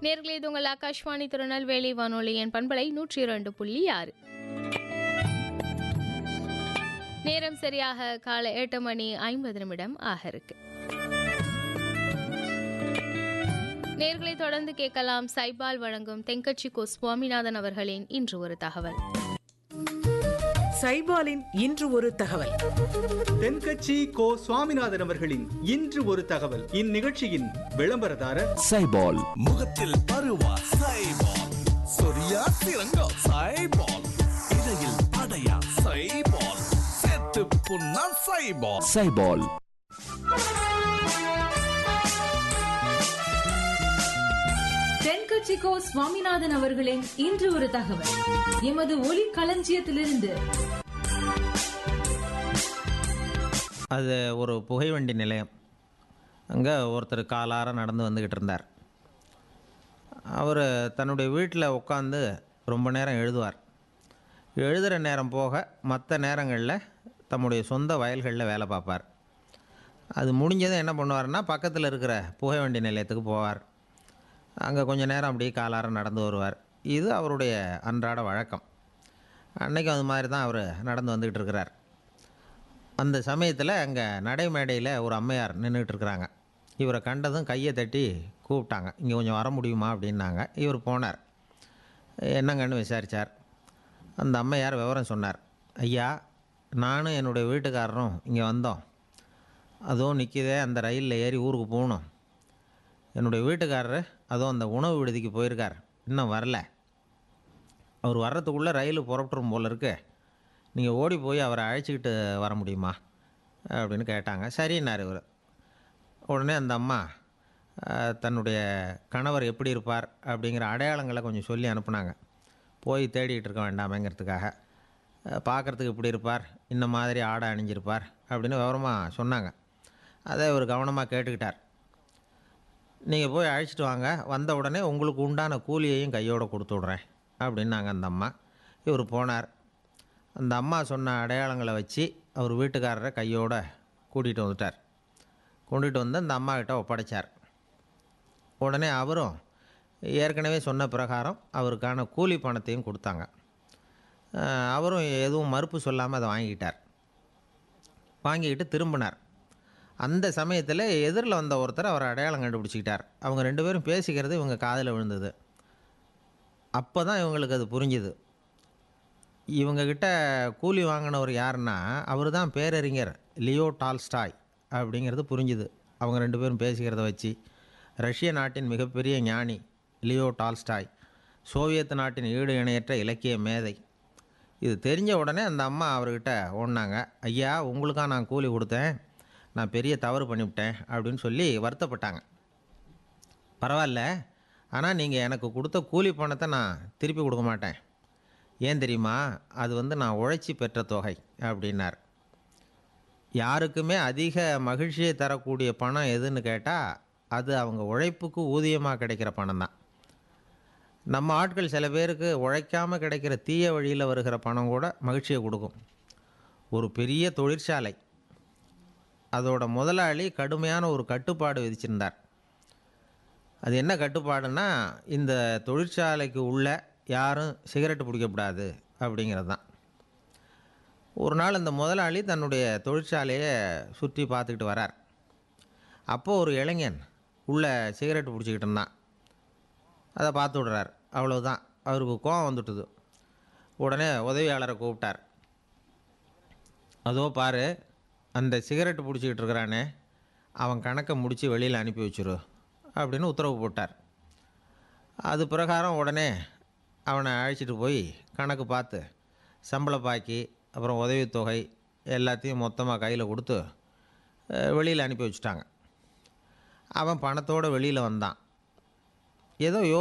நேர்களே இது உங்கள் ஆகாஷ்வாணி திருநெல்வேலி வானொலியின் பண்பலை நூற்றி இரண்டு புள்ளி ஆறு நேரம் சரியாக காலை எட்டு மணி ஐம்பது நிமிடம் ஆக இருக்கு நேர்களை தொடர்ந்து கேட்கலாம் சைபால் வழங்கும் தெங்கச்சி கோ சுவாமிநாதன் அவர்களின் இன்று ஒரு தகவல் சைபாலின் இன்று ஒரு தகவல் தென்கட்சி கோ சுவாமிநாதன் அவர்களின் இன்று ஒரு தகவல் இந்நிகழ்ச்சியின் விளம்பரதாரர் சைபால் முகத்தில் பருவா சைபால் சொரியா சிறங்கா சைபால் இடையில் படையா சைபால் செத்து புண்ணா சைபால் சைபால் தென்கட்சிக்கோ சுவாமிநாதன் அவர்களின் இன்று ஒரு தகவல் எமது ஒலி களஞ்சியத்திலிருந்து அது ஒரு புகைவண்டி நிலையம் அங்கே ஒருத்தர் காலார நடந்து வந்துக்கிட்டு இருந்தார் அவர் தன்னுடைய வீட்டில் உட்காந்து ரொம்ப நேரம் எழுதுவார் எழுதுகிற நேரம் போக மற்ற நேரங்களில் தம்முடைய சொந்த வயல்களில் வேலை பார்ப்பார் அது முடிஞ்சதும் என்ன பண்ணுவார்னா பக்கத்தில் இருக்கிற புகைவண்டி நிலையத்துக்கு போவார் அங்கே கொஞ்ச நேரம் அப்படியே காலார நடந்து வருவார் இது அவருடைய அன்றாட வழக்கம் அன்னைக்கும் அது மாதிரி தான் அவர் நடந்து வந்துக்கிட்டு இருக்கிறார் அந்த சமயத்தில் அங்கே நடைமேடையில் ஒரு அம்மையார் நின்றுட்டு இருக்கிறாங்க இவரை கண்டதும் கையை தட்டி கூப்பிட்டாங்க இங்கே கொஞ்சம் வர முடியுமா அப்படின்னாங்க இவர் போனார் என்னங்கன்னு விசாரித்தார் அந்த அம்மையார் விவரம் சொன்னார் ஐயா நானும் என்னுடைய வீட்டுக்காரரும் இங்கே வந்தோம் அதுவும் நிற்கிதே அந்த ரயிலில் ஏறி ஊருக்கு போகணும் என்னுடைய வீட்டுக்காரர் அதுவும் அந்த உணவு விடுதிக்கு போயிருக்கார் இன்னும் வரல அவர் வர்றதுக்குள்ளே ரயில் புறப்பட்டுரும் போல இருக்கு நீங்கள் ஓடி போய் அவரை அழைச்சிக்கிட்டு வர முடியுமா அப்படின்னு கேட்டாங்க சரின்னார் இவர் உடனே அந்த அம்மா அஹ், தன்னுடைய கணவர் எப்படி இருப்பார் அப்படிங்கிற அடையாளங்களை கொஞ்சம் சொல்லி அனுப்புனாங்க போய் தேடிக்கிட்டு இருக்க வேண்டாமேங்கிறதுக்காக அஹ், பார்க்கறதுக்கு இப்படி இருப்பார் இந்த மாதிரி ஆடை அணிஞ்சிருப்பார் அப்படின்னு விவரமாக சொன்னாங்க அதை இவர் கவனமாக கேட்டுக்கிட்டார் நீங்கள் போய் அழைச்சிட்டு வாங்க வந்த உடனே உங்களுக்கு உண்டான கூலியையும் கையோடு கொடுத்து விட்றேன் அப்படின்னாங்க அந்த அம்மா இவர் போனார் அந்த அம்மா சொன்ன அடையாளங்களை வச்சு அவர் வீட்டுக்காரரை கையோட கூட்டிகிட்டு வந்துட்டார் கொண்டுட்டு வந்து அந்த அம்மா கிட்ட ஒப்படைச்சார் உடனே அவரும் ஏற்கனவே சொன்ன பிரகாரம் அவருக்கான கூலி பணத்தையும் கொடுத்தாங்க அஹ் அவரும் எதுவும் மறுப்பு சொல்லாமல் அதை வாங்கிக்கிட்டார் வாங்கிக்கிட்டு திரும்பினார் அந்த சமயத்தில் எதிரில் வந்த ஒருத்தர் அவர் அடையாளம் கண்டுபிடிச்சிக்கிட்டார் அவங்க ரெண்டு பேரும் பேசிக்கிறது இவங்க காதில் விழுந்தது அப்போ தான் இவங்களுக்கு அது புரிஞ்சுது இவங்கக்கிட்ட கூலி வாங்கினவர் யாருன்னா அவர் தான் பேரறிஞர் லியோ டால்ஸ்டாய் அப்படிங்கிறது புரிஞ்சுது அவங்க ரெண்டு பேரும் பேசிக்கிறத வச்சு ரஷ்ய நாட்டின் மிகப்பெரிய ஞானி லியோ டால்ஸ்டாய் சோவியத் நாட்டின் ஈடு இணையற்ற இலக்கிய மேதை இது தெரிஞ்ச உடனே அந்த அம்மா அவர்கிட்ட ஓடினாங்க ஐயா உங்களுக்கா நான் கூலி கொடுத்தேன் நான் பெரிய தவறு பண்ணிவிட்டேன் அப்படின்னு சொல்லி வருத்தப்பட்டாங்க பரவாயில்ல ஆனால் நீங்கள் எனக்கு கொடுத்த கூலி பணத்தை நான் திருப்பி கொடுக்க மாட்டேன் ஏன் தெரியுமா அது வந்து நான் உழைச்சி பெற்ற தொகை அப்படின்னார் யாருக்குமே அதிக மகிழ்ச்சியை தரக்கூடிய பணம் எதுன்னு கேட்டால் அது அவங்க உழைப்புக்கு ஊதியமாக கிடைக்கிற பணம் தான் நம்ம ஆட்கள் சில பேருக்கு உழைக்காமல் கிடைக்கிற தீய வழியில் வருகிற பணம் கூட மகிழ்ச்சியை கொடுக்கும் ஒரு பெரிய தொழிற்சாலை அதோட முதலாளி கடுமையான ஒரு கட்டுப்பாடு விதிச்சிருந்தார் அது என்ன கட்டுப்பாடுன்னா இந்த தொழிற்சாலைக்கு உள்ள யாரும் சிகரெட்டு பிடிக்கக்கூடாது அப்படிங்கிறது தான் ஒரு நாள் இந்த முதலாளி தன்னுடைய தொழிற்சாலையை சுற்றி பார்த்துக்கிட்டு வரார் அப்போது ஒரு இளைஞன் உள்ளே சிகரெட்டு பிடிச்சிக்கிட்டு இருந்தான் அதை பார்த்து விடுறார் அவ்வளவுதான் அவருக்கு கோவம் வந்துட்டுது உடனே உதவியாளரை கூப்பிட்டார் அதோ பாரு அந்த சிகரெட்டு பிடிச்சிக்கிட்டு இருக்கிறானே அவன் கணக்கை முடித்து வெளியில் அனுப்பி வச்சிரு அப்படின்னு உத்தரவு போட்டார் அது பிரகாரம் உடனே அவனை அழைச்சிட்டு போய் கணக்கு பார்த்து சம்பள பாக்கி அப்புறம் உதவித்தொகை எல்லாத்தையும் மொத்தமாக கையில் கொடுத்து வெளியில் அனுப்பி வச்சுட்டாங்க அவன் பணத்தோடு வெளியில் வந்தான் ஏதோ யோ